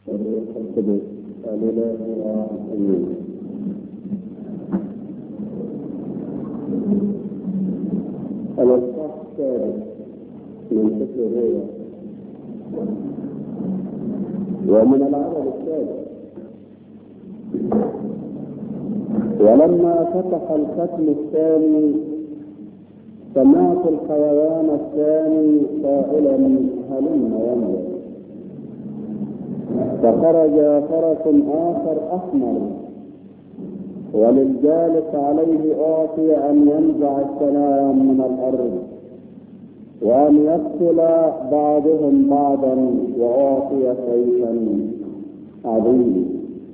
والروح القدس الإله آمين الإصحاح الثالث من سفر الرؤيا ومن العدد الثالث ولما فتح الختم الثاني سمعت الحيوان الثاني قائلا هلم ينظر فخرج فرس آخر أحمر وللجالس عليه أعطي أن ينزع السلام من الأرض وأن يقتل بعضهم بعضا وأعطي سيفا عظيما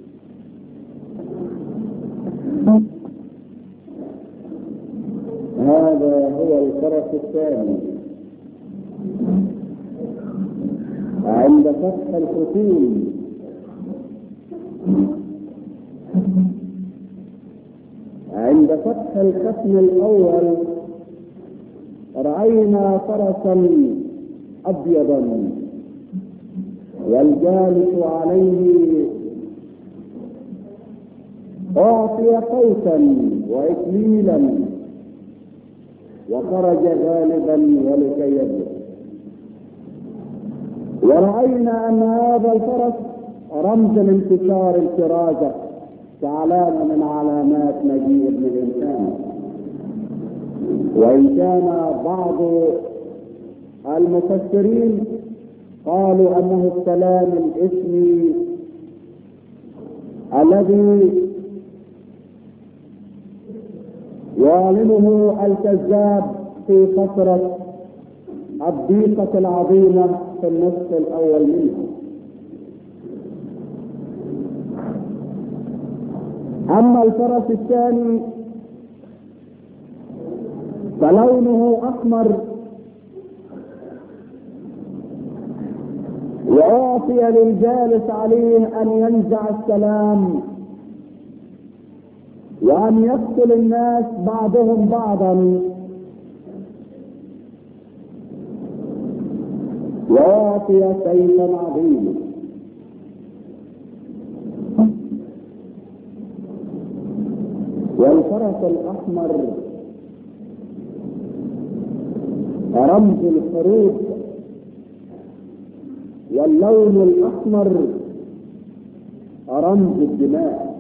هذا هو الفرس الثاني عند فتح الختوم عند فتح الختم الأول رأينا فرسا أبيضا والجالس عليه أعطي قوسا وإكليلا وخرج غالبا ولكي يبدأ ورأينا أن هذا الفرس رمز لانتشار الكرازة كعلامة من علامات مجيء ابن الإنسان وإن كان بعض المفسرين قالوا أنه السلام الاسمي الذي يعلنه الكذاب في فترة الضيقة العظيمة في النصف الأول منها أما الفرس الثاني فلونه أحمر وأعطي للجالس عليه أن ينزع السلام وأن يقتل الناس بعضهم بعضا وأعطي سيفا عظيما والفرس الأحمر رمز الحروب واللون الأحمر رمز الدماء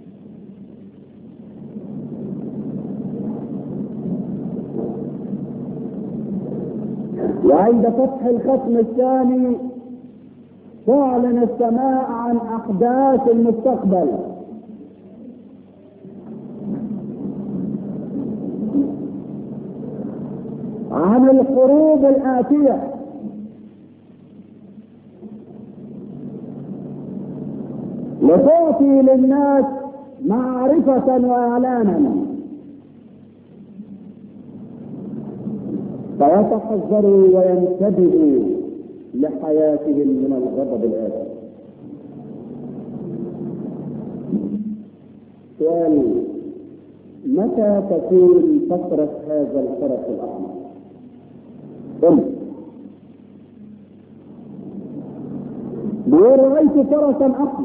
وعند فتح الختم الثاني تعلن السماء عن احداث المستقبل عن الحروب الآتية لتعطي للناس معرفة وإعلانا فيتحذروا وينتبهوا لحياتهم من الغضب الآتي سؤال متى تكون فترة هذا الفرس الأحمر؟ قل بيقول رأيت فرسا أحمر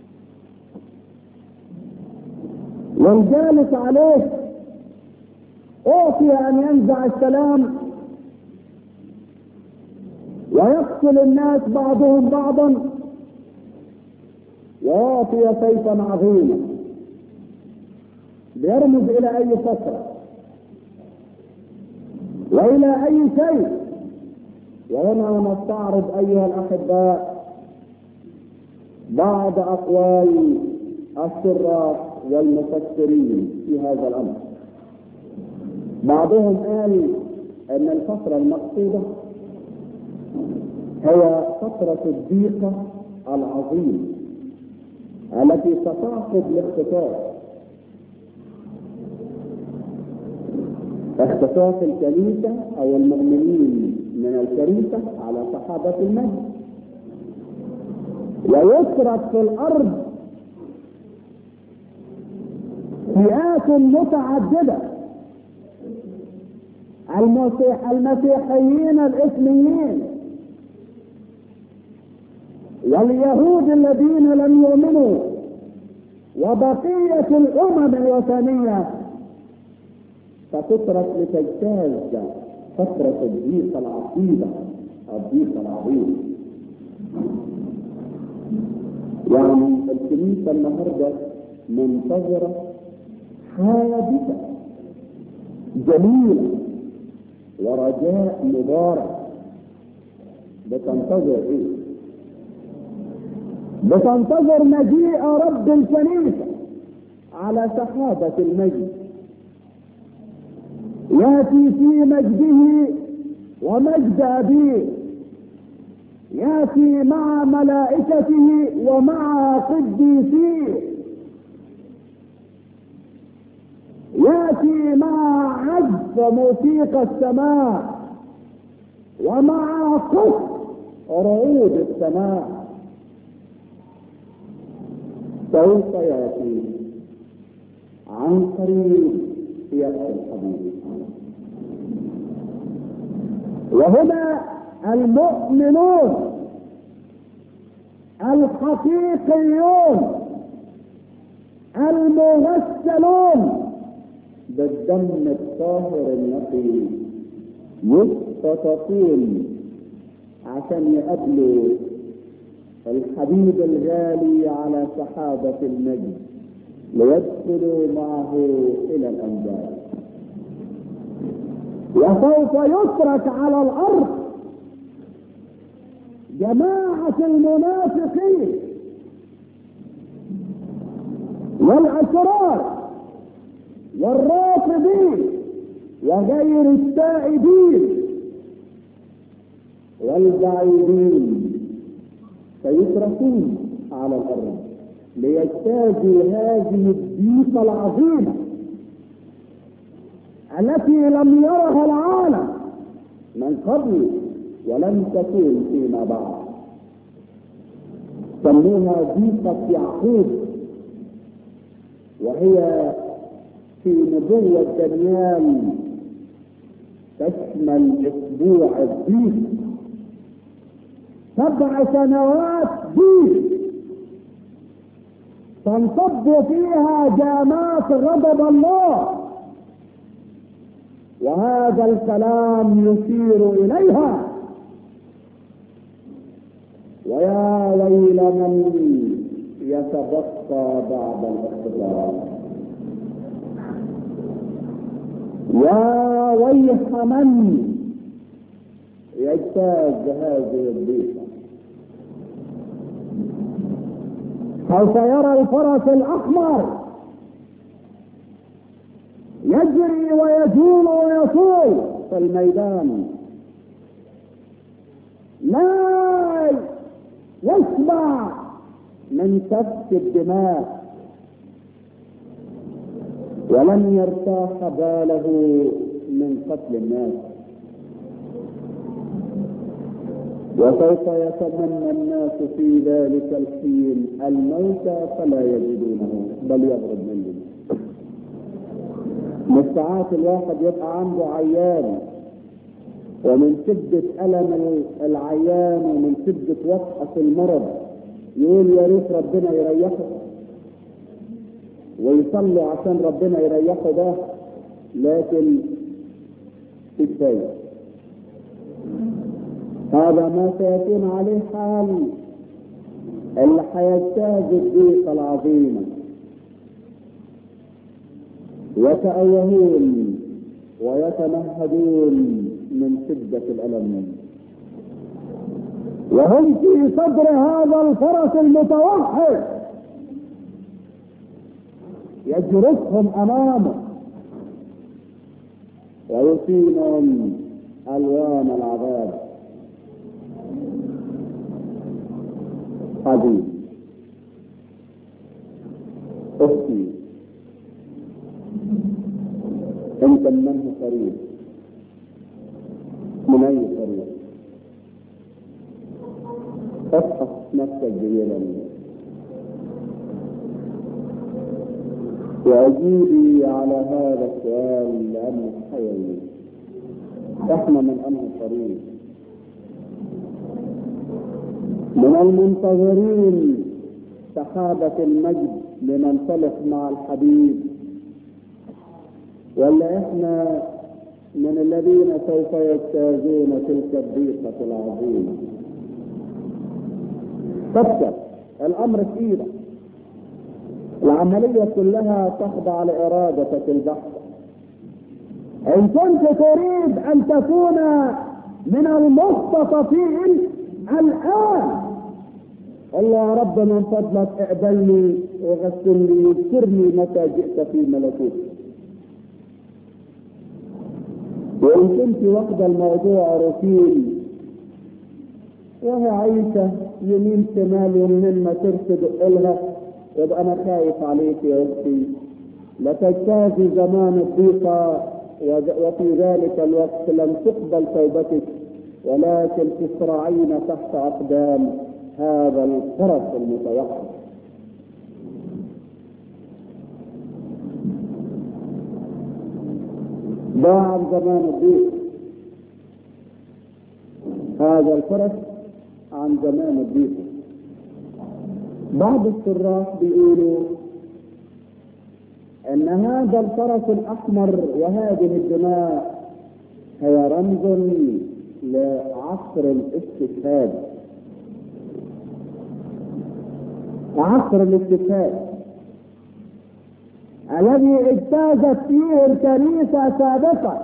والجالس عليه أعطي أن ينزع السلام ويقتل الناس بعضهم بعضا ويعطي سيفا عظيما بيرمز الى اي فتره والى اي شيء وهنا نستعرض ايها الاحباء بعض اقوال الشراح والمفسرين في هذا الامر بعضهم قال ان الفتره المقصوده هي فترة الضيقة العظيمة التي ستعقد الاختطاف اختطاف الكنيسة أو المؤمنين من الكنيسة على صحابة المجد ويسرد في الأرض فئات متعددة المسيح المسيحيين الإسلاميين واليهود الذين لم يؤمنوا وبقية الأمم الوثنية فتترك لتجتاز فترة الضيق العصيبة الضيق العظيم يعني الكنيسة النهاردة منتظرة حادثة جميلة ورجاء مبارك بتنتظر ايه بتنتظر مجيء رب الكنيسة على سحابة المجد ياتي في مجده ومجد ابيه ياتي مع ملائكته ومع قديسيه ياتي مع عزف موسيقى السماء ومع قص رعود السماء سوف ياتي عن قريب ياتي الحبيب وهنا المؤمنون الحقيقيون المغسلون بالدم الطاهر النقي يفتطقون عشان يقابلوا الحبيب الغالي على سحابة المجد ليدخلوا معه إلى الأنبار وسوف يترك على الأرض جماعة المنافقين والأشرار والرافضين وغير التائبين والبعيدين سيتركون على الأرض ليجتازوا هذه الضيقة العظيمة التي لم يرها العالم من قبل ولم تكون فيما بعد سموها ضيقة يعقوب وهي في نبوة دانيال تشمل اسبوع الضيق سبع سنوات ضيق تنصب فيها جامات غضب الله وهذا الكلام يشير اليها ويا ويل من يتبقى بعد الاختبار يا ويح من يجتاز هذه الضيقه سوف يرى الفرس الاحمر يجري ويجول ويصول في الميدان لا يسمع من سفك الدماء ولن يرتاح باله من قتل الناس وسوف يتمنى الناس في ذلك الحين الموت فلا يجدونه بل يهرب منهم مش ساعات الواحد يبقى عنده عيان ومن شدة ألم العيان ومن شدة وطأة المرض يقول يا ريت ربنا يريحه ويصلي عشان ربنا يريحه ده لكن في كفاية هذا ما سيكون عليه حال اللي هيجتاز الضيقة العظيمة يتأوهون ويتمهدون من شدة الألم وهم في صدر هذا الفرس المتوحد يجرفهم أمامه ويصيبهم ألوان العذاب عظيم أختي انت منه قريب من اي قريب افحص نفسك جيدا واجيبي على هذا السؤال لانه حيوي احنا من انه قريب من المنتظرين سحابة المجد لننطلق مع الحبيب ولا احنا من الذين سوف يجتازون تلك الضيقة العظيمة فكر الامر في ايدك العملية كلها تخضع لارادتك البحث ان كنت تريد ان تكون من المختطفين الان قل يا رب من فضلك اقبلني وغسلني واذكرني متى جئت في ملكوتك وان كنت واخده الموضوع روتين وهي عايشه يمين شمال يمين ما ترشد لها يبقى انا خايف عليك يا اختي لتجتازي زمان الضيقه وفي ذلك الوقت لم تقبل توبتك ولكن تسرعين تحت اقدام هذا الفرس المتوحد ضاع عن زمان الضيق هذا الفرس عن زمان الضيق بعض الشراح بيقولوا ان هذا الفرس الاحمر وهذه الدماء هي رمز لعصر الاستشهاد عصر الاستشهاد الذي اجتازت فيه الكنيسة سابقا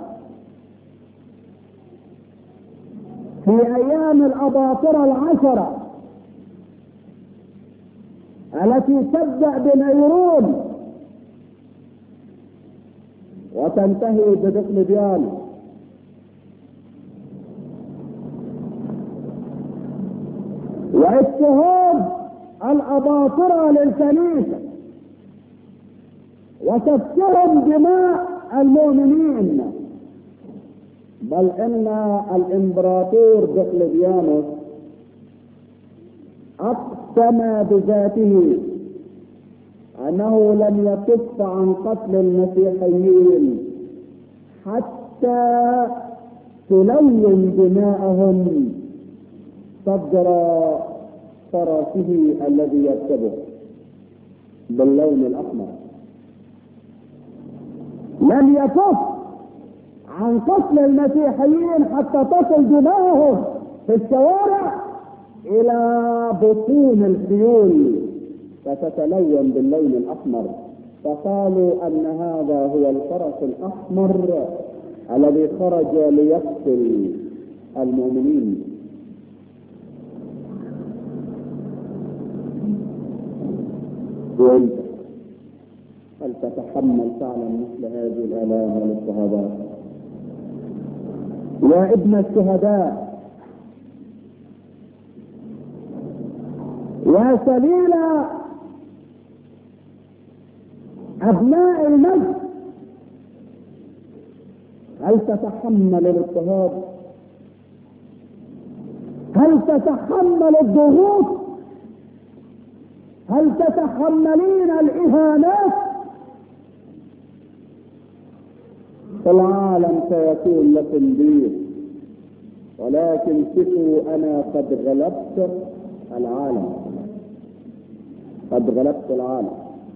في ايام الاباطرة العشرة التي تبدأ بنيرون وتنتهي بدقلديان واضطهاد الاباطرة للكنيسة وتفكهم دماء المؤمنين بل ان الامبراطور دقلديانوس اقسم بذاته انه لم يكف عن قتل المسيحيين حتى تلون دماءهم صدر فرسه الذي يركبه باللون الاحمر لم يكف عن قتل المسيحيين حتى تصل دماءهم في الشوارع الى بطون الخيول فتتلون باللون الاحمر فقالوا ان هذا هو الفرس الاحمر الذي خرج ليقتل المؤمنين وانت هل تتحمل فعلا مثل هذه الالام والاضطهادات يا ابن الشهداء يا سبيل ابناء المجد هل تتحمل الاضطهاد هل تتحمل الضغوط هل تتحملين الاهانات العالم سيكون لكم ضيق ولكن ثقوا انا قد غلبت العالم قد غلبت العالم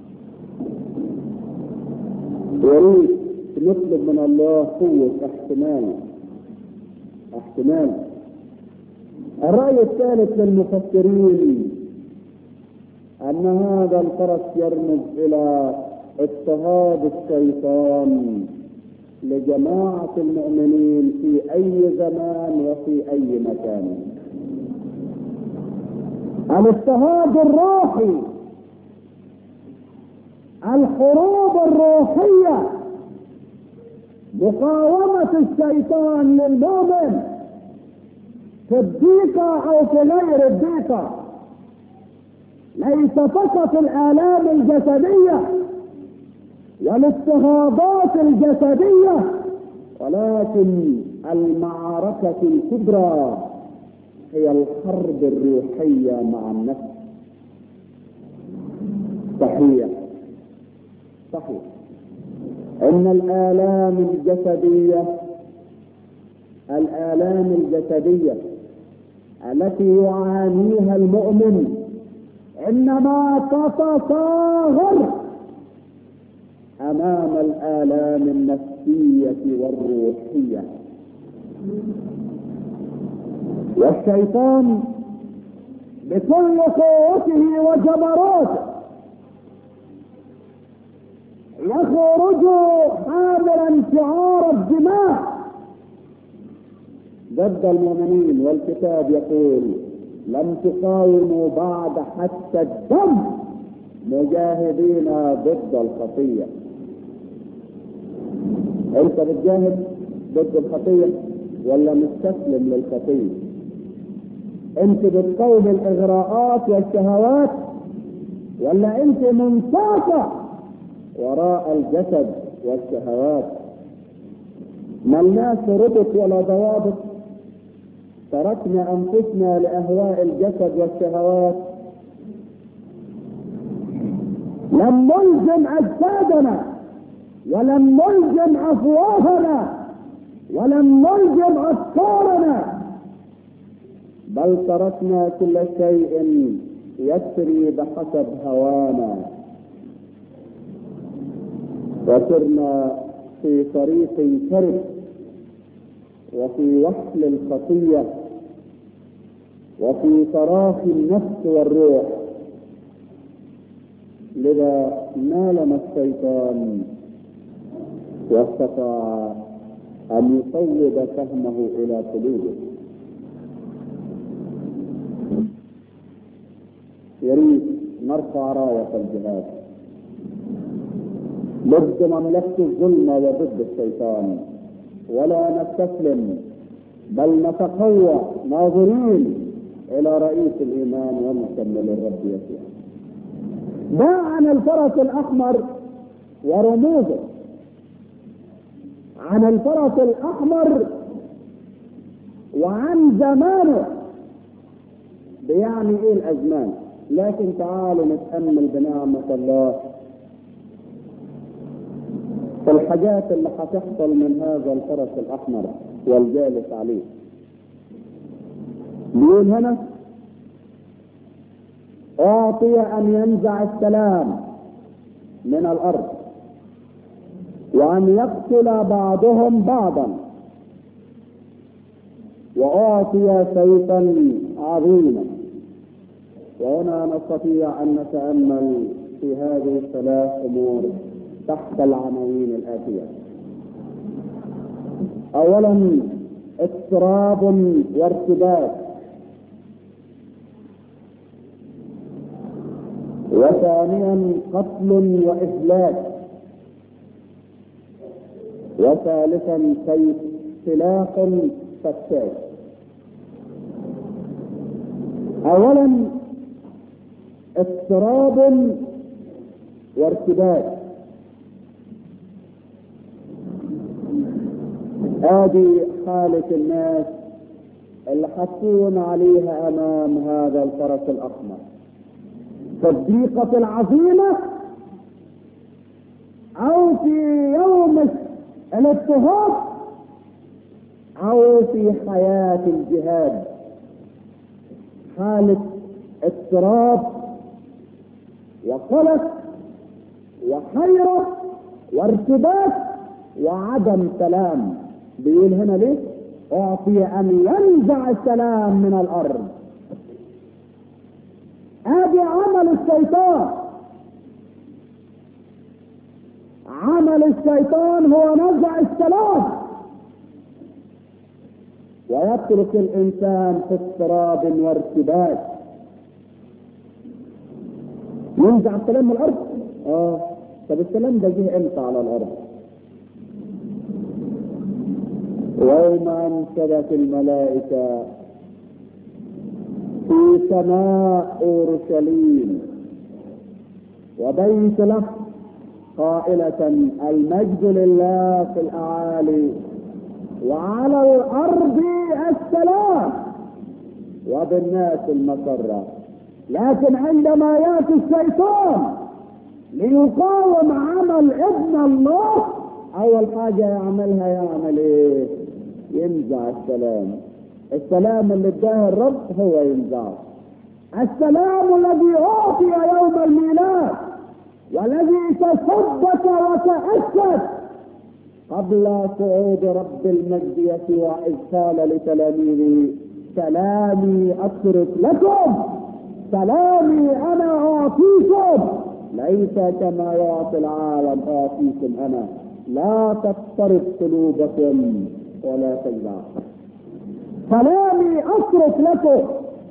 اريد نطلب من الله قوة احتمال احتمال الرأي الثالث للمفسرين أن هذا الفرس يرمز إلى اضطهاد الشيطان لجماعة المؤمنين في أي زمان وفي أي مكان الاضطهاد الروحي الحروب الروحية مقاومة الشيطان للمؤمن في الضيقة أو في غير الضيقة ليس فقط الآلام الجسدية والاضطهادات الجسدية ولكن المعركة الكبرى هي الحرب الروحية مع النفس صحيح صحيح ان الآلام الجسدية الآلام الجسدية التي يعانيها المؤمن انما تتصاغر امام الالام النفسيه والروحيه والشيطان بكل قوته وجبروته يخرج حاملا شعار الدماء ضد المؤمنين والكتاب يقول لم تقاوموا بعد حتى الدم مجاهدين ضد الخطيه انت بتجاهد ضد الخطيه ولا مستسلم للخطيه انت بتقاوم الاغراءات والشهوات ولا انت منساقه وراء الجسد والشهوات ملناش ربط ولا ضوابط تركنا انفسنا لاهواء الجسد والشهوات لم نلزم اجسادنا ولم نلزم افواهنا ولم نلزم افكارنا بل تركنا كل شيء يسري بحسب هوانا وسرنا في طريق كرب وفي وحل الخطية وفي صراخ النفس والروح لذا نالنا الشيطان واستطاع أن يصوب فهمه إلى قلوبه يريد نرفع راية الجهاد ضد مملكة الظلمة وضد الشيطان ولا نستسلم بل نتقوى ناظرين إلى رئيس الإيمان ومكمل الرب يسوع ده عن الفرس الأحمر ورموزه عن الفرس الأحمر وعن زمانه بيعني ايه الازمان لكن تعالوا نتامل بنعمه الله في الحاجات اللي هتحصل من هذا الفرس الاحمر والجالس عليه بيقول هنا اعطي ان ينزع السلام من الارض وان يقتل بعضهم بعضا واعطي سيفا عظيما وهنا نستطيع ان نتامل في هذه الثلاث امور تحت العناوين الاتيه اولا اضطراب وارتباك وثانيا قتل واهلاك وثالثا سيف سلاح فتاك اولا اضطراب وارتباك هذه حالة الناس اللي حتكون عليها امام هذا الفرس الاحمر في الضيقة العظيمة او في يوم الاضطهاد او في حياة الجهاد حالة اضطراب وقلق وحيرة وارتباك وعدم سلام بيقول هنا ليه اعطي ان ينزع السلام من الارض ادي عمل الشيطان عمل الشيطان هو نزع السلام ويترك الانسان في اضطراب وارتباك ينزع السلام من الارض اه طب السلام ده جه امتى على الارض يوم انشدت الملائكه في سماء اورشليم وبيت له قائلة المجد لله في الأعالي وعلى الأرض السلام وبالناس المسرة لكن عندما يأتي الشيطان ليقاوم عمل ابن الله أول حاجة يعملها يعمل إيه؟ ينزع السلام السلام اللي اداه الرب هو ينزعه السلام الذي اعطي يوم الميلاد والذي تصدق وتاكد قبل صعود رب المجد يسوع اذ قال لتلاميذه سلامي اترك لكم سلامي انا اعطيكم ليس كما يعطي العالم اعطيكم انا لا تضطرب قلوبكم ولا تجزع سلامي اترك لكم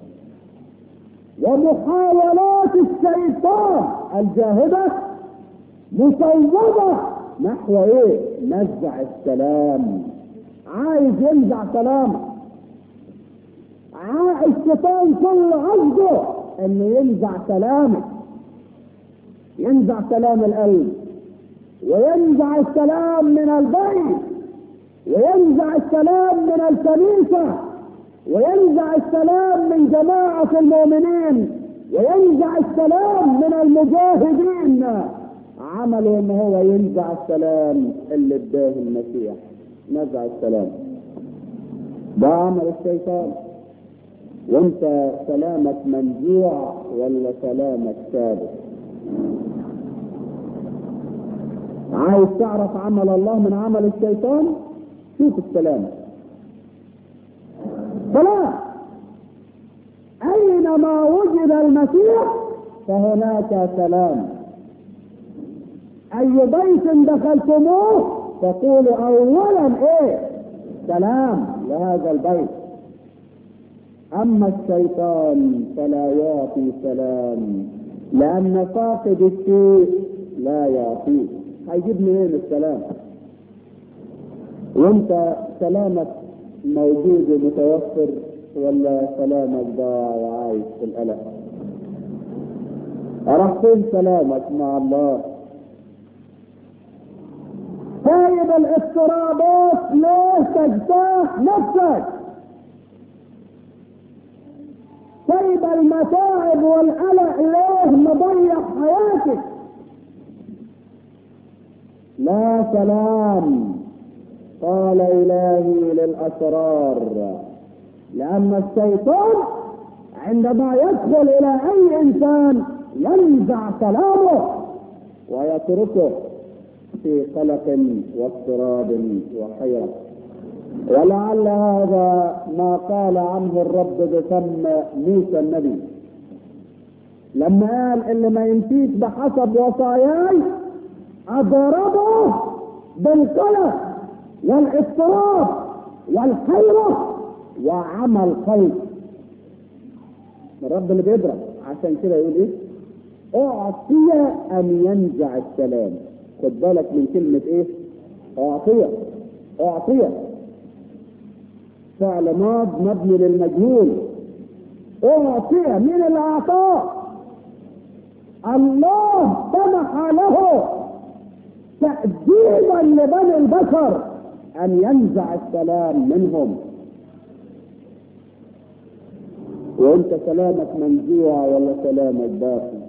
ومحاولات الشيطان الجاهدة مسوضة نحو ايه نزع السلام عايز ينزع سلامك الشيطان كل قصده انه ينزع سلامك ينزع سلام القلب وينزع السلام من البيت وينزع السلام من الكنيسة وينزع السلام من جماعة المؤمنين وينزع السلام من المجاهدين عمله ان هو ينزع السلام اللي اداه المسيح نزع السلام ده عمل الشيطان وانت سلامك منزوع ولا سلامك ثابت عايز تعرف عمل الله من عمل الشيطان شوف السلام سلام اينما وجد المسيح فهناك سلام اي بيت دخلتموه تقول اولا ايه سلام لهذا البيت اما الشيطان فلا يعطي سلام لان فاقد الشيء لا يعطيه هيجيب منين السلام وانت سلامك موجود ومتوفر ولا سلامك ضاع وعايش في القلق راح فين سلامك مع الله سايب الاضطرابات ليه تجتاح نفسك سايب المتاعب والقلق ليه مضيع حياتك لا سلام قال إلهي للأسرار لأن الشيطان عندما يدخل إلى أي إنسان ينزع سلامه ويتركه في قلق واضطراب وحيرة ولعل هذا ما قال عنه الرب بفم موسى النبي لما قال اللي ما يمشيش بحسب وصاياي أضربه بالقلق والاضطراب والحيرة وعمى القلب الرب اللي بيضرب عشان كده يقول ايه اعطي ان ينزع السلام خد بالك من كلمة ايه اعطية اعطية فعل ماض مبني للمجهول اعطية من الاعطاء الله سمح له تأديبا لبني البشر ان ينزع السلام منهم وانت سلامك منزوع ولا سلامك باقي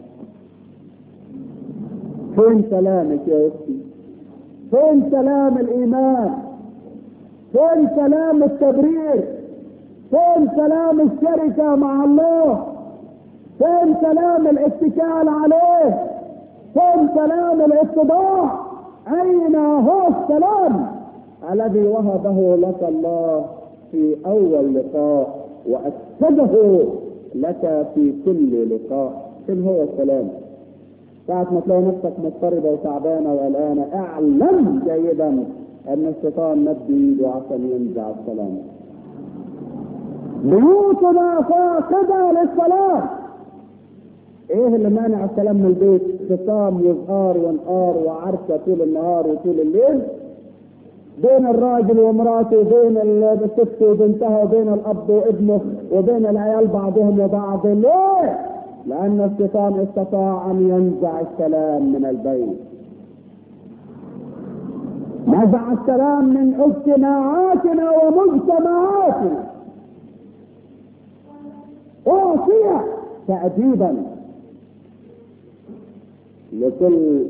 فين سلامك يا اختي فين سلام الايمان فين سلام التبرير فين سلام الشركة مع الله فين سلام الاتكال عليه فين سلام الاتباع اين هو السلام الذي وهبه لك الله في اول لقاء واكده لك في كل لقاء فين هو السلام ساعة ما تلاقي نفسك مضطربة وتعبانة وقلقانة اعلم جيدا ان الشيطان مد ايده عشان ينزع السلام بيوتنا فاقدة للسلام ايه اللي مانع السلام من البيت خصام وزقار وانقار وعركة طول النهار وطول الليل بين الراجل ومراته وبين الست وبنتها وبين الاب وابنه وبين العيال بعضهم وبعض ليه؟ لأن الشيطان استطاع أن ينزع السلام من البيت نزع السلام من اجتماعاتنا ومجتمعاتنا أعطي تأديبا لكل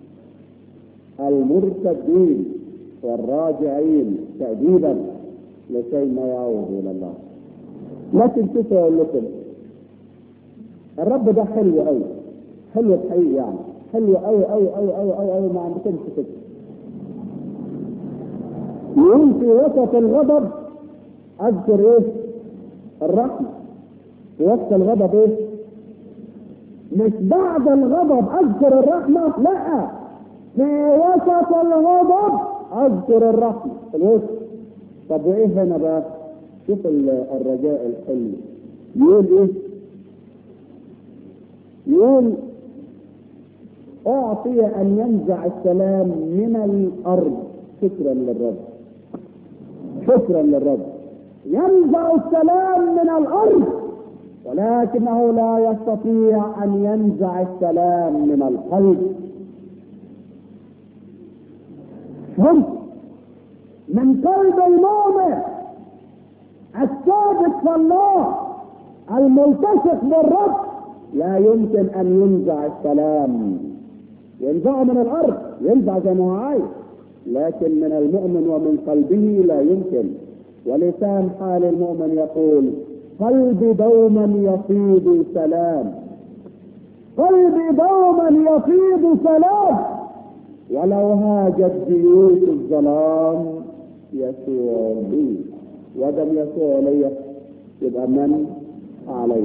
المرتدين والراجعين تأديبا لكي ما يعود الى الله لكن شوفوا اقول لكم الرب ده حلو قوي حلو الحقيقي يعني حلو قوي قوي قوي قوي قوي قوي ما عندكمش كده يقول في وسط الغضب اذكر ايه الرحمه في وسط الغضب ايه مش بعد الغضب اذكر الرحمه لا في وسط الغضب اذكر الرحمه في الوسط طب وايه هنا بقى شوف الرجاء الحلو يقول ايه يقول اعطي ان ينزع السلام من الارض شكرا للرب شكرا للرب ينزع السلام من الارض ولكنه لا يستطيع ان ينزع السلام من القلب فهمت من قلب المؤمن الثابت في الله الملتصق بالرب لا يمكن ان ينزع السلام ينزعه من الارض ينزع زي ما هو عايز لكن من المؤمن ومن قلبه لا يمكن ولسان حال المؤمن يقول قلبي دوما يفيض سلام قلبي دوما يفيض سلام ولو هاجت بيوت الظلام يسوع بي ودم يسوع لي يبقى من علي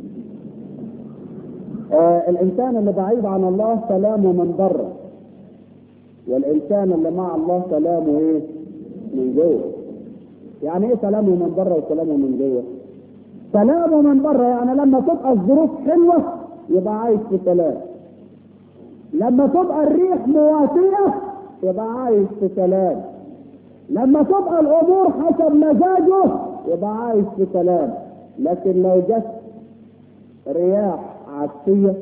آه الانسان اللي بعيد عن الله سلامه من بره والانسان اللي مع الله سلامه ايه من جوه يعني ايه سلامه من بره وسلامه من جوه سلامه من بره يعني لما تبقى الظروف حلوه يبقى عايش في سلام لما تبقى الريح مواتيه يبقى عايش في سلام لما تبقى الامور حسب مزاجه يبقى عايش في سلام لكن لو جت رياح عكسيه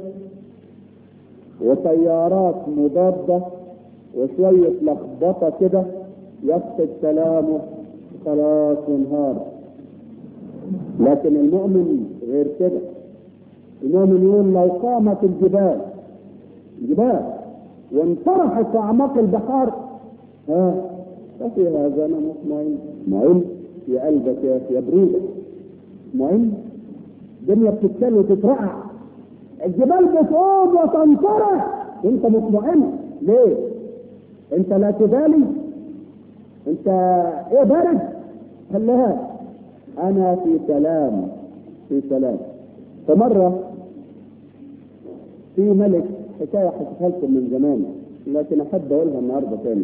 وتيارات مضاده وشويه لخبطه كده يفقد سلامه خلاص انهار لكن المؤمن غير كده المؤمن يقول لو قامت الجبال جبال وانطرحت في اعماق البحار ها ففي هذا انا مطمئن مطمئن في قلبك يا اخي يا بريدة مطمئن الدنيا بتتكل وتترقع الجبال بتقوم وتنطرح انت مطمئن ليه؟ انت لا تبالي انت ايه بارد خليها انا في سلام في سلام فمرة في ملك حكاية حكيتها لكم من زمان لكن احب اقولها النهارده تاني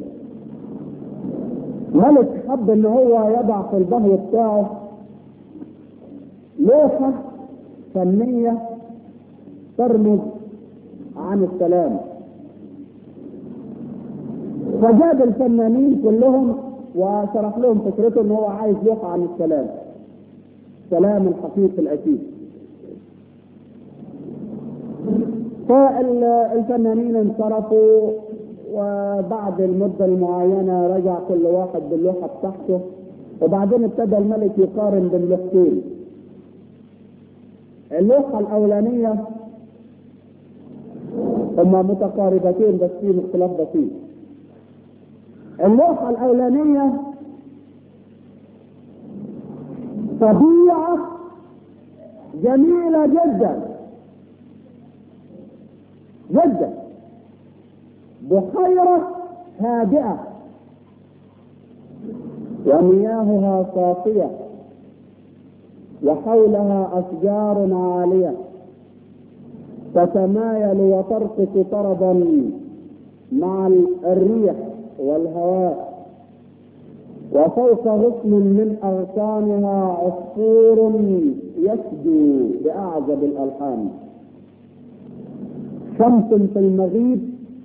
ملك حب ان هو يضع في البهي بتاعه لوحة فنية ترمز عن السلام فجاب الفنانين كلهم وشرح لهم فكرته ان هو عايز لوحة عن السلام سلام الحقيقي الاكيد فالفنانين انصرفوا وبعد المدة المعينة رجع كل واحد باللوحة بتاعته وبعدين ابتدى الملك يقارن بين لوحتين اللوحة الأولانية هما متقاربتين بس فيهم اختلاف بسيط اللوحة الأولانية طبيعة جميلة جدا جدا بحيرة هادئة ومياهها صافية وحولها أشجار عالية تتمايل وترقص طربا مع الريح والهواء وفوق غصن من أغصانها عصفور يسجو بأعجب الألحان شمس في المغيب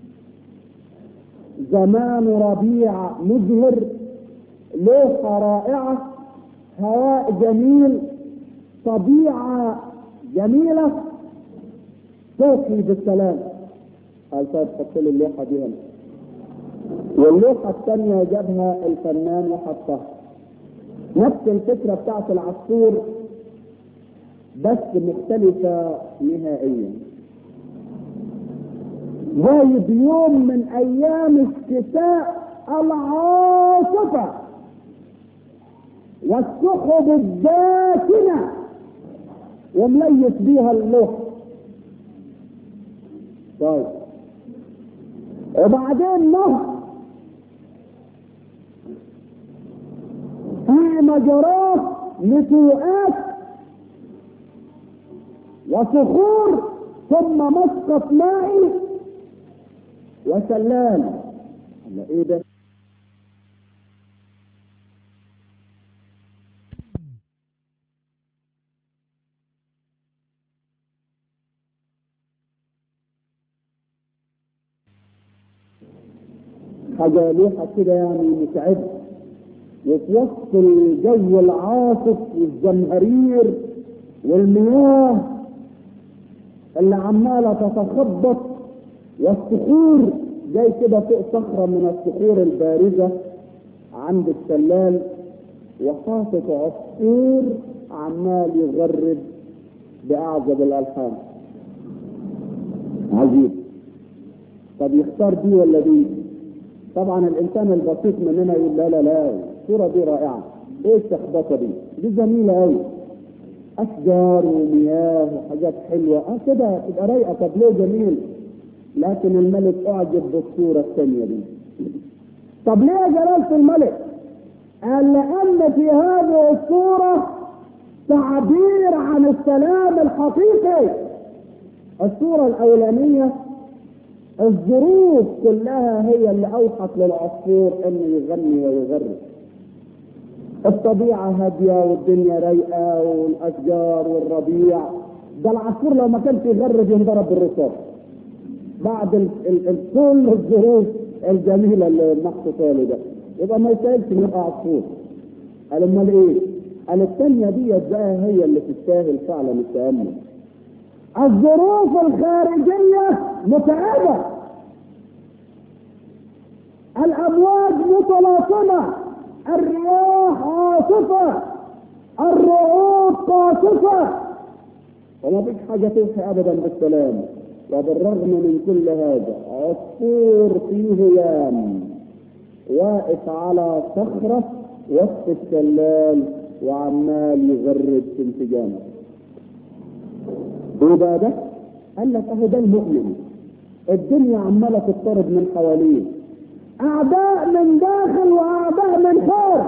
زمان ربيع مزهر لوحة رائعة هواء جميل طبيعة جميلة توحي بالسلام قال طيب حط لي اللوحة دي هنا واللوحة الثانية جابها الفنان وحطها نفس الفكرة بتاعت العصفور بس مختلفة نهائيا جايب يوم من ايام الشتاء العاصفة والسحب الداكنة ومليس بيها اللوح طيب وبعدين نهر في مجرات نتوءات وصخور ثم مسقط مائي وسلال الله ايه ده حاجة لوحة كده يعني متعبة وفي وسط الجو العاصف والزمهرير والمياه اللي عمالة تتخبط والصخور جاي كده فوق صخرة من الصخور البارزة عند الشلال وحاطط عصفور عمال يغرد بأعجب الألحان عجيب طب يختار دي ولا دي؟ طبعا الانسان البسيط مننا يقول لا لا لا الصوره دي رائعه ايه الشخبطه دي؟ دي جميله قوي اشجار ومياه وحاجات حلوه اه كده تبقى رايقه تابلو جميل لكن الملك اعجب بالصوره الثانيه دي طب ليه يا جلاله الملك؟ قال لان في هذه الصوره تعبير عن السلام الحقيقي الصوره الاولانيه الظروف كلها هي اللي اوحت للعصفور انه يغني ويغرد الطبيعة هادية والدنيا رايقة والأشجار والربيع ده العصفور لو ما كانش يغرد ينضرب بالرصاص بعد ال ال ال كل الظروف الجميلة اللي محطوطة له ده يبقى ما يستاهلش إنه يبقى عصفور قال امال ايه؟ قال الثانية دي بقى هي اللي تستاهل فعلا التأمل الظروف الخارجية متعبة الأمواج متلاطمة الرياح عاصفة الرعود قاصفة وما فيش حاجة توحي أبدا بالسلام وبالرغم من كل هذا عصفور فيه يام واقف على صخرة وسط الشلال وعمال يغرد في انسجام ايه بقى ده؟ قال لك اهو ده المؤمن الدنيا عماله تضطرب من حواليه اعداء من داخل واعداء من خارج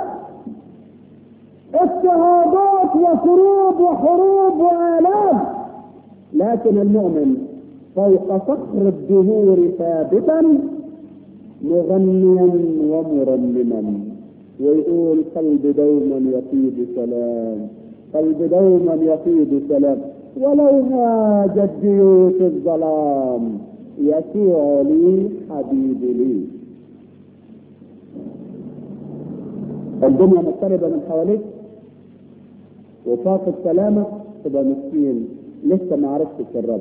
اضطهادات وكروب وحروب والام لكن المؤمن فوق صخر الدهور ثابتا مغنيا ومرنما ويقول قلبي دوما يفيض سلام قلبي دوما يفيض سلام ولو هاجت بيوت الظلام يسوع لي حبيب لي الدنيا مضطربه من حواليك وفاقد سلامك تبقى مسكين لسه ما عرفتش الرب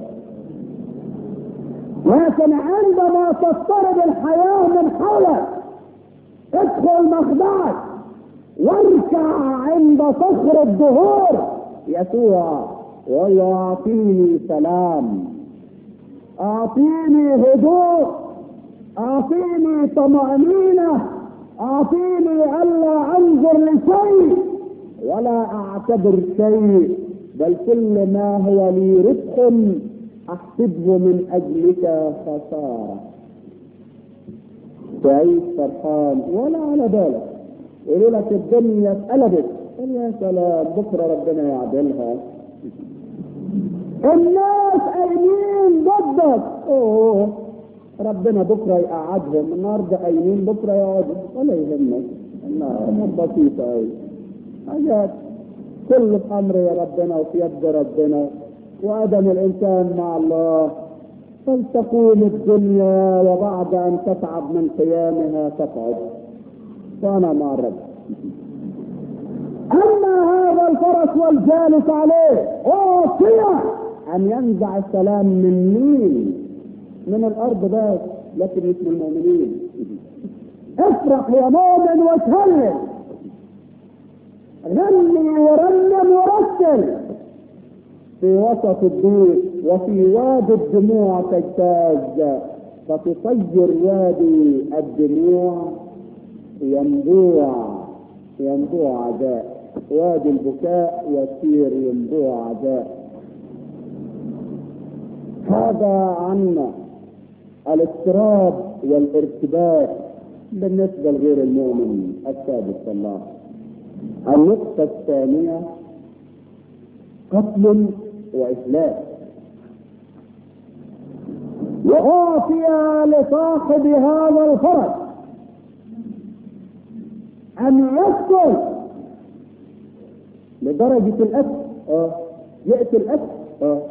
لكن عندما تضطرب الحياه من حولك ادخل مخدعك واركع عند صخر الدهور يسوع ويعطيني سلام اعطيني هدوء اعطيني طمأنينة اعطيني الا انظر لشيء ولا اعتبر شيء بل كل ما هو لي رزق احسبه من اجلك خسارة تعيش فرحان ولا على بالك يقولوا لك الدنيا اتقلبت قل يا سلام بكره ربنا يعدلها الناس قايمين ضدك اوه ربنا بكره يقعدهم النهارده قايمين بكره يقعدوا ولا يهمك الامور بسيطه قوي حاجات كل في امر يا ربنا وفي يد ربنا وادم الانسان مع الله فلتقوم الدنيا وبعد ان تتعب من قيامها تقعد وانا مع الرب اما هذا الفرس والجالس عليه اوصيه ان ينزع السلام من مين من الارض بس لكن اسم المؤمنين افرح يا مؤمن وتهلل غني ورنم ورتل في وسط الضيق وفي وادي الدموع تجتاز فتصير وادي الدموع ينبوع ينبوع عداء وادي البكاء يسير ينبوع عزاء هذا عنا الاضطراب والارتباك بالنسبة لغير المؤمن السادس الله النقطة الثانية قتل وإفلاس وأعطي لصاحب هذا الفرج أن يقتل لدرجة الأكل آه يأتي الأكل آه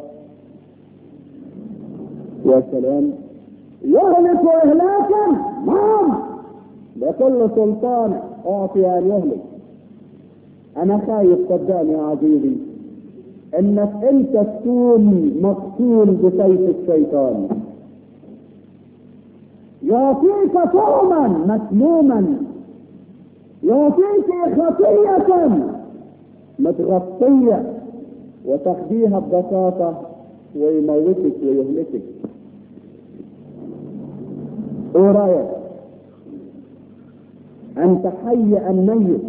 يا سلام يهلك إهلاكا نعم بكل سلطان أعطي أن يهلك أنا خايف صدقني يا عزيزي إنك أنت تكون مقتول بسيف الشيطان يعطيك طعما مسموما يعطيك خطية متغطية وتاخديها ببساطة ويموتك ويهلكك ايه رايك انت حي ام ميت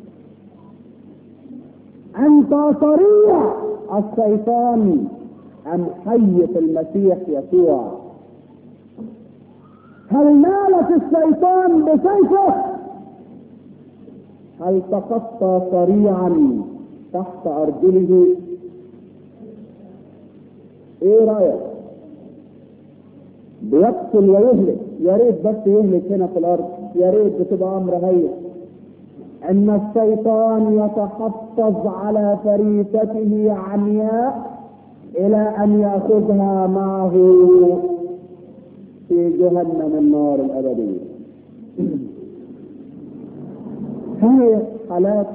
انت صريع الشيطان ام حي في المسيح يسوع هل نالت الشيطان بسيفه هل تخطى سريعا تحت ارجله ايه رايك بيقتل ويهلك يا ريت بس يهلك هنا في الارض يا ريت بتبقى امر هين ان الشيطان يتحفظ على فريسته عمياء الى ان ياخذها معه في جهنم النار الابديه هي حالات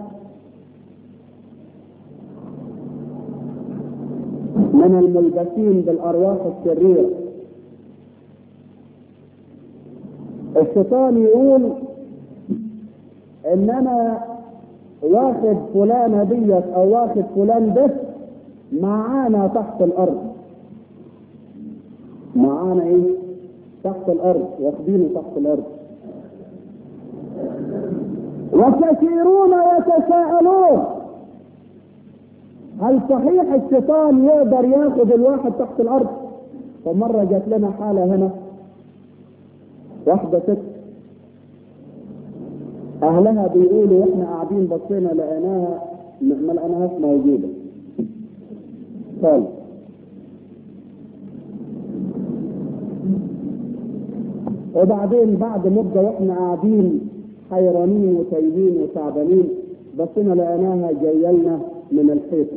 من الملبسين بالارواح الشريره الشيطان يقول ان انا واخد فلانة ديت او واخد فلان ده معانا تحت الارض معانا ايه تحت الارض واخدينه تحت الارض وكثيرون يتساءلون هل صحيح الشيطان يقدر ياخد الواحد تحت الارض فمرة جات لنا حالة هنا واحدة ست اهلها بيقولوا واحنا قاعدين بصينا لقيناها ما لقيناهاش موجودة خالص وبعدين بعد مدة واحنا قاعدين حيرانين وتايهين وتعبانين بصينا لقيناها جايه لنا من الحيطه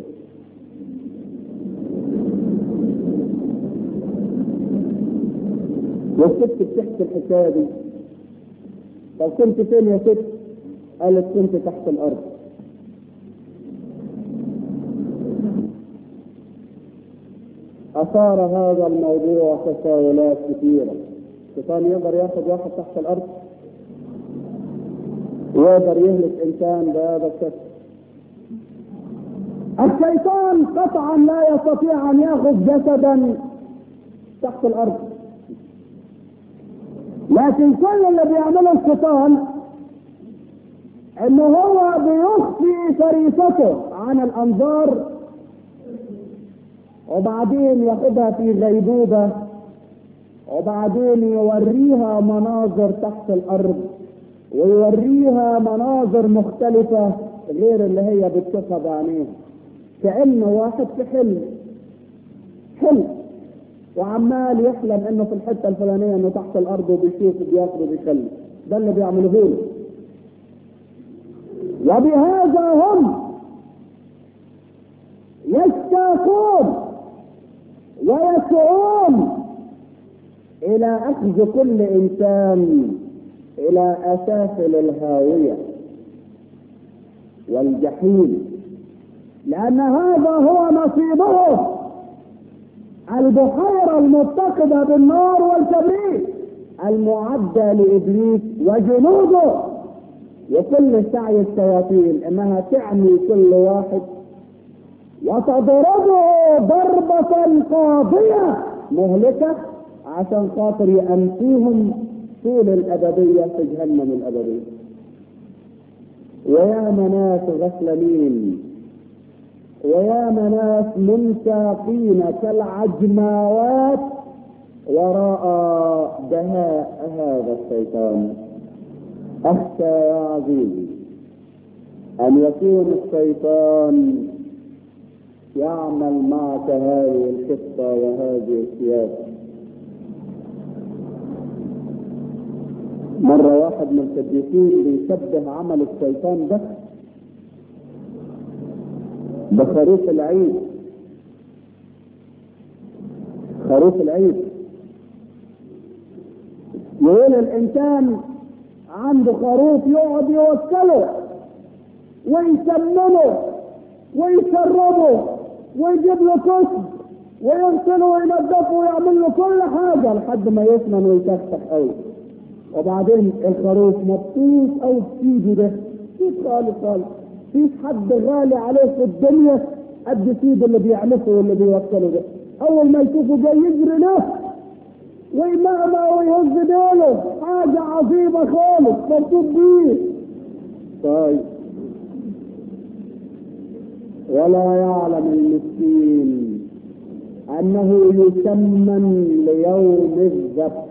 والست بتحكي الحكايه دي طب كنت فين يا ست؟ قالت كنت تحت الارض اثار هذا الموضوع تساؤلات كثيره الشيطان يقدر ياخذ واحد تحت الارض ويقدر يهلك انسان بهذا الشكل الشيطان قطعا لا يستطيع ان ياخذ جسدا تحت الارض لكن كل اللي بيعمله الشيطان انه هو بيخفي فريسته عن الانظار وبعدين ياخدها في غيبوبه وبعدين يوريها مناظر تحت الارض ويوريها مناظر مختلفة غير اللي هي بتشوفها بعينيها كأنه واحد في حلم حلم وعمال يحلم انه في الحتة الفلانية انه تحت الارض وبيشوف وبياخد وبيكلم ده اللي بيعملوه له وبهذا هم يشتاقون ويسعون الى اخذ كل انسان الى اسافل الهاوية والجحيم لان هذا هو نصيبه البحيرة المتقدة بالنار والكبريت المعدة لابليس وجنوده وكل سعي الشياطين انها تعمي كل واحد وتضربه ضربة قاضية مهلكة عشان خاطر يأنسيهم طول الأبدية في جهنم الأبدية ويا ناس غسلمين ويا ناس منساقين كالعجماوات وراء دهاء هذا الشيطان أخشى يا عزيزي أن يكون الشيطان يعمل معك هذه الخطة وهذه السياسة مرة واحد من القديسين بيشبه عمل الشيطان ده بخروف العيد خروف العيد يقول الإنسان عنده خروف يقعد يوكله ويسمنه ويشربه ويجيب له كسب ويغسله وينظفه ويعمل له كل حاجه لحد ما يسمن ويكسح قوي وبعدين الخروف مبسوط قوي بسيده ده مبسوط خالص خالص مفيش حد غالي عليه في الدنيا قد سيده اللي بيعمله واللي بيوكله ده اول ما يشوفه جاي يجري له ويمهما ويهز ديله حاجة عظيمة خالص مبسوط بيه طيب ولا يعلم المسكين انه يسمن ليوم الذبح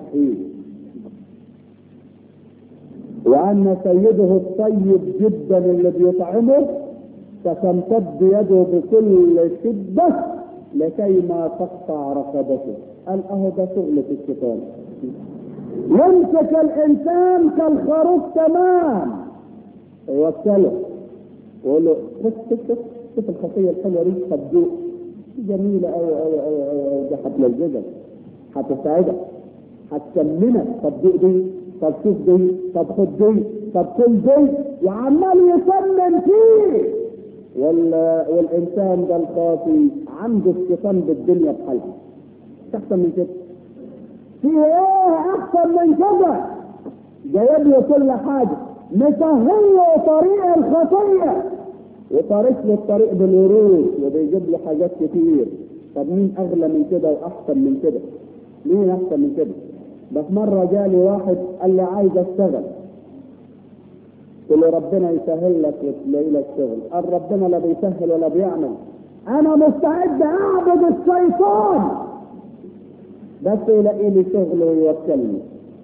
وان سيده الطيب جدا اللي بيطعمه ستمتد يده بكل شده لكي ما تقطع رقبته قال اهو ده شغلة الشيطان يمسك الانسان كالخروف تمام يوكله ويقول له شوف شوف شوف شوف الخطيه الحلوه دي صدوق جميله قوي قوي قوي قوي دي هتلزجك هتساعدك هتسمنك طب دي دي طب شوف دي طب خد دي طب كل دي وعمال يسمن فيه وال... والانسان ده الخاطي عنده الشيطان بالدنيا بحالها مش احسن من كده في ايه احسن من كده جايب له كل حاجه مسهل له طريق الخطيه وطارق له الطريق بالورود وبيجيب له حاجات كتير طب مين اغلى من كده واحسن من كده مين احسن من كده بس مرة جالي واحد قال لي عايز اشتغل قلت له ربنا يسهل لك وتلاقي لك شغل قال ربنا لا بيسهل ولا بيعمل انا مستعد اعبد الشيطان بس يلاقي لي شغل ويوكلني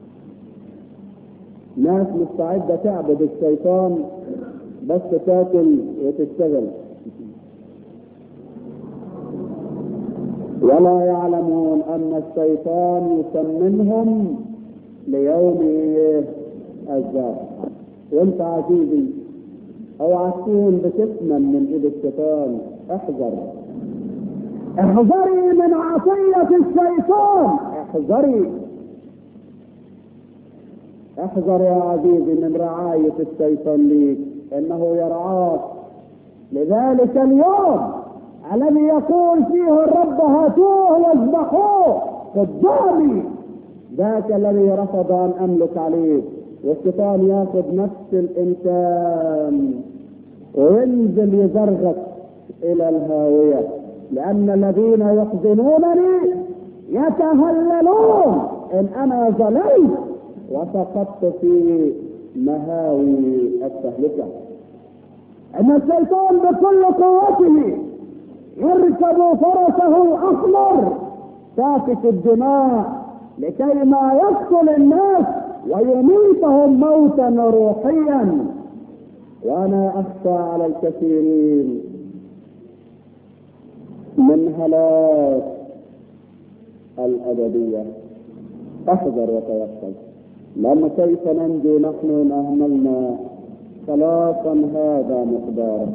ناس مستعدة تعبد الشيطان بس تاكل وتشتغل ولا يعلمون ان الشيطان يسمنهم ليوم الذبح وانت عزيزي اوعى تكون بتسمن من ايد الشيطان احذر احذري من عصية الشيطان احذري احذر يا عزيزي من رعاية الشيطان ليك انه يرعاك لذلك اليوم الذي يقول فيه الرب هاتوه واذبحوه قدامي ذاك الذي رفض ان املك عليه والشيطان ياخذ نفس الانسان وينزل يزرغت الى الهاويه لان الذين يحزنونني يتهللون ان انا ظلمت وسقطت في مهاوي التهلكه ان الشيطان بكل قوته يركب فرسه الاحمر سافك الدماء لكي ما يقتل الناس ويميتهم موتا روحيا وانا اخشى على الكثيرين من هلاك الابديه احذر وتوكل لأن كيف ننجو نحن إن أهملنا خلاصا هذا مقداره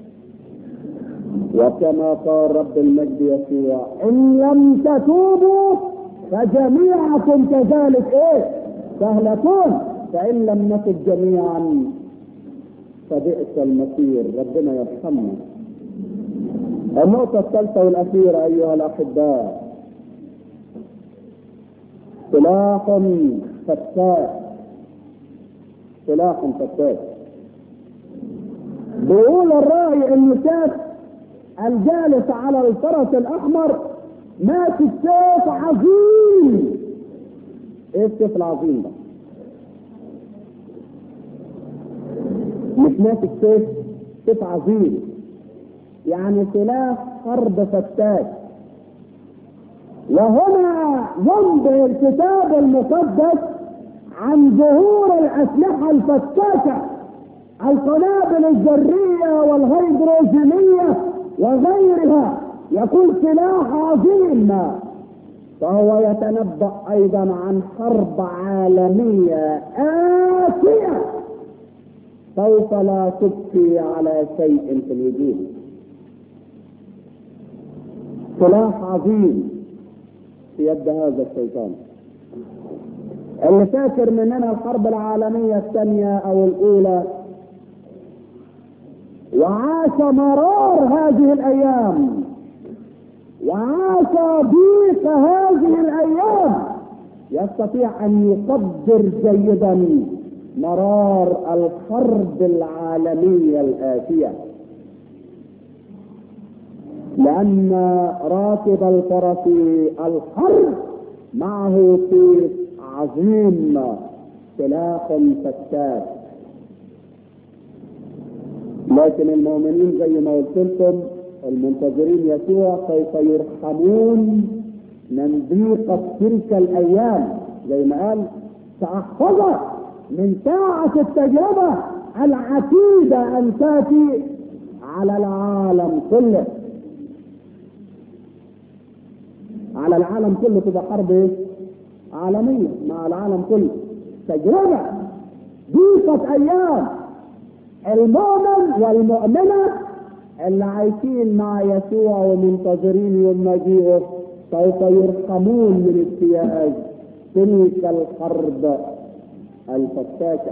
وكما قال رب المجد يسوع إن لم تتوبوا فجميعكم كذلك إيه تهلكون فإن لم نتب جميعا فبئس المصير ربنا يرحمنا النقطة الثالثة والأخيرة أيها الأحباء سلاح فتاك سلاح فتاك بيقول الراعي انه شاف الجالس على الفرس الاحمر ماسك سيف عظيم ايه السيف العظيم ده مش ماسك سيف سيف عظيم يعني سلاح حرب فتاك وهنا ينبه الكتاب المقدس عن ظهور الأسلحة الفتاكة القنابل الذرية والهيدروجينية وغيرها يكون سلاح عظيم فهو يتنبأ أيضا عن حرب عالمية آتية سوف لا تبقي على شيء في الوجود سلاح عظيم في يد هذا الشيطان اللي فاكر مننا الحرب العالمية الثانية أو الأولى وعاش مرار هذه الأيام وعاش ضيق هذه الأيام يستطيع أن يقدر جيدا مرار الحرب العالمية الآتية لأن راكب الفرس الحرب معه سيف عظيم سلاح فتاك لكن المؤمنين زي ما قلت لكم المنتظرين يسوع سوف يرحمون من ضيقة تلك الأيام زي ما قال سأحفظك من ساعة التجربة العتيدة أن تأتي على العالم كله على العالم كله تبقى حرب ايه؟ عالمية مع العالم كله تجربة ضيقة أيام المؤمن والمؤمنة اللي عايشين مع يسوع ومنتظرين يوم مجيئه سوف يرحمون من اجتياز تلك الحرب الفتاكة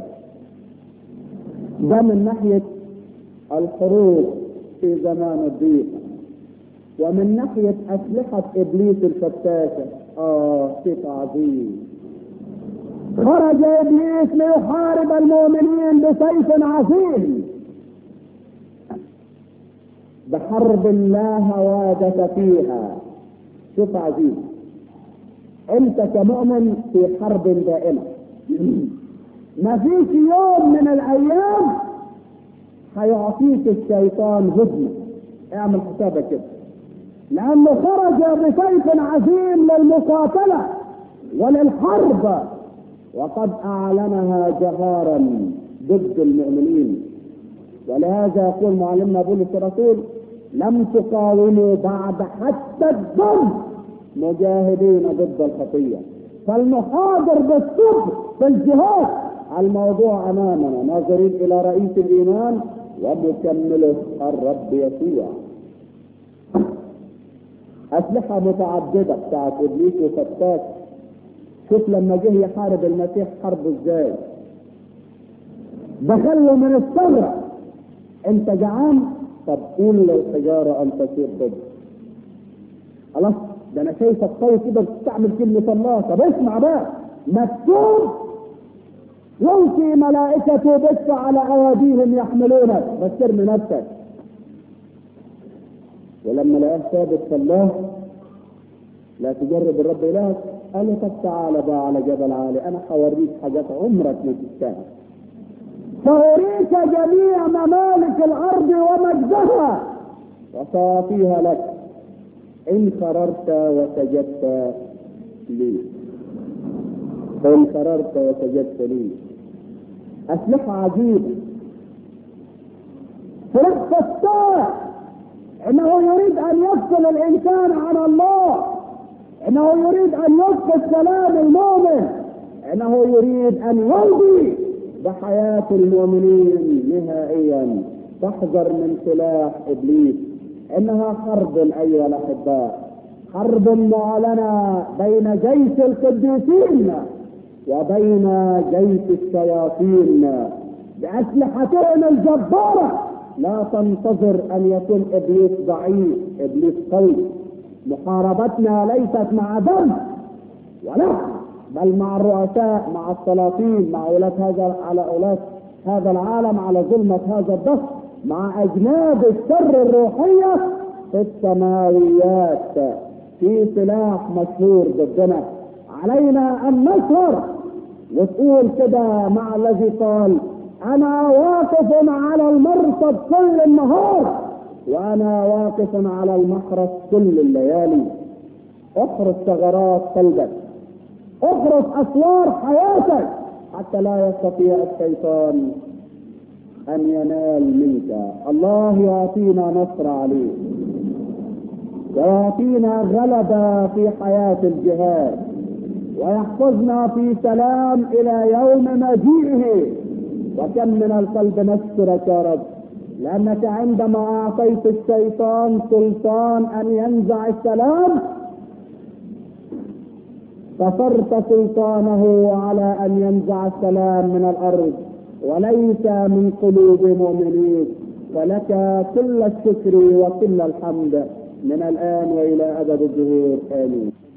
ده من ناحية الحروب في زمان الضيق ومن ناحية أسلحة إبليس الفتاكة آه شيء عظيم خرج إبليس ليحارب المؤمنين بسيف عظيم بحرب لا هوادة فيها شوف عزيز انت كمؤمن في حرب دائمة ما فيش يوم من الايام هيعطيك الشيطان هدنة اعمل حسابك كده لانه خرج بسيف عظيم للمقاتلة وللحرب وقد اعلنها جهارا ضد المؤمنين ولهذا يقول معلمنا بولس الرسول لم تقاوموا بعد حتى الدم مجاهدين ضد الخطيه فالمحاضر بالصبر في الجهاد الموضوع امامنا ناظرين الى رئيس الايمان ومكمله الرب يسوع اسلحه متعدده بتاعت ابليس وفتاك شوف لما جه يحارب المسيح حربه ازاي دخله من الثغره انت جعان طب قول للحجاره ان تصير ضد خلاص ده انا شايفك قوي كده بتستعمل كلمه الله طب اسمع بقى مكتوب يلقي ملائكته بس على ايديهم يحملونك بس ارمي نفسك ولما لقاه ثابت في الله لا تجرب الرب الهك قال له طب تعالى بقى على جبل عالي انا هوريك حاجات عمرك ما تستاهل سأريك جميع ممالك الأرض ومجدها وسأعطيها لك إن قررت وسجدت لي إن قررت وسجدت لي أسلحة عجيبة سلاح فتاح إنه يريد أن يفصل الإنسان عن الله إنه يريد أن يفقد سلام المؤمن إنه يريد أن يمضي بحياة المؤمنين نهائيا تحذر من سلاح ابليس انها حرب ايها الاحباء حرب معلنه بين جيش القديسين وبين جيش الشياطين باسلحتهم الجباره لا تنتظر ان يكون ابليس ضعيف ابليس قوي محاربتنا ليست مع دم ولحم بل مع الرؤساء مع السلاطين مع ولاة هذا على ولاة هذا العالم على ظلمة هذا الضغط مع أجناد الشر الروحية في السماويات في سلاح مشهور ضدنا علينا أن نشهر وتقول كده مع الذي قال انا واقف على المرصد كل النهار وانا واقف على المحرس كل الليالي احرس ثغرات قلبك احرس اسوار حياتك حتى لا يستطيع الشيطان ان ينال منك الله يعطينا نصر عليه ويعطينا غلبة في حياة الجهاد ويحفظنا في سلام إلى يوم مجيئه وكم من القلب نشكرك يا رب لأنك عندما أعطيت الشيطان سلطان أن ينزع السلام كسرت سلطانه على أن ينزع السلام من الأرض وليس من قلوب مؤمنين فلك كل الشكر وكل الحمد من الآن وإلى أبد الدهور آمين